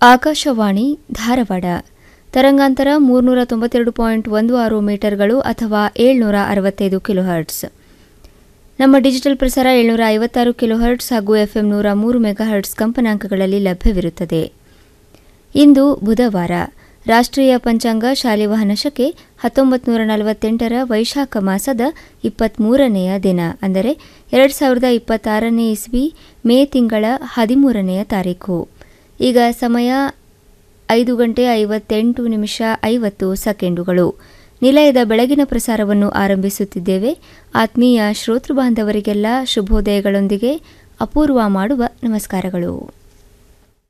ಆಕಾಶವಾಣಿ ಧಾರವಾಡ ತರಂಗಾಂತರ ಮೂರ್ನೂರ ತೊಂಬತ್ತೆರಡು ಪಾಯಿಂಟ್ ಒಂದು ಆರು ಮೀಟರ್ಗಳು ಅಥವಾ ಏಳ್ನೂರ ಅರವತ್ತೈದು ಕಿಲೋಹರ್ಟ್ಸ್ ನಮ್ಮ ಡಿಜಿಟಲ್ ಪ್ರಸಾರ ಏಳ್ನೂರ ಐವತ್ತಾರು ಕಿಲೋಹರ್ಟ್ಸ್ ಹಾಗೂ ಎಫ್ಎಂ ನೂರ ಮೂರು ಮೆಗಾಹರ್ಟ್ಸ್ ಕಂಪನಾಂಕಗಳಲ್ಲಿ ಲಭ್ಯವಿರುತ್ತದೆ ಇಂದು ಬುಧವಾರ ರಾಷ್ಟ್ರೀಯ ಪಂಚಾಂಗ ಶಾಲಿವಾಹನ ಶಕೆ ಹತ್ತೊಂಬತ್ತು ನೂರ ನಲವತ್ತೆಂಟರ ವೈಶಾಖ ಮಾಸದ ಇಪ್ಪತ್ತ್ಮೂರನೆಯ ದಿನ ಅಂದರೆ ಎರಡು ಸಾವಿರದ ಇಪ್ಪತ್ತಾರನೇ ಇಸ್ವಿ ಮೇ ತಿಂಗಳ ಹದಿಮೂರನೆಯ ತಾರೀಕು ಈಗ ಸಮಯ ಐದು ಗಂಟೆ ಐವತ್ತೆಂಟು ನಿಮಿಷ ಐವತ್ತು ಸೆಕೆಂಡುಗಳು ನಿಲಯದ ಬೆಳಗಿನ ಪ್ರಸಾರವನ್ನು ಆರಂಭಿಸುತ್ತಿದ್ದೇವೆ ಆತ್ಮೀಯ ಶ್ರೋತೃ ಬಾಂಧವರಿಗೆಲ್ಲ ಶುಭೋದಯಗಳೊಂದಿಗೆ ಅಪೂರ್ವ ಮಾಡುವ ನಮಸ್ಕಾರಗಳು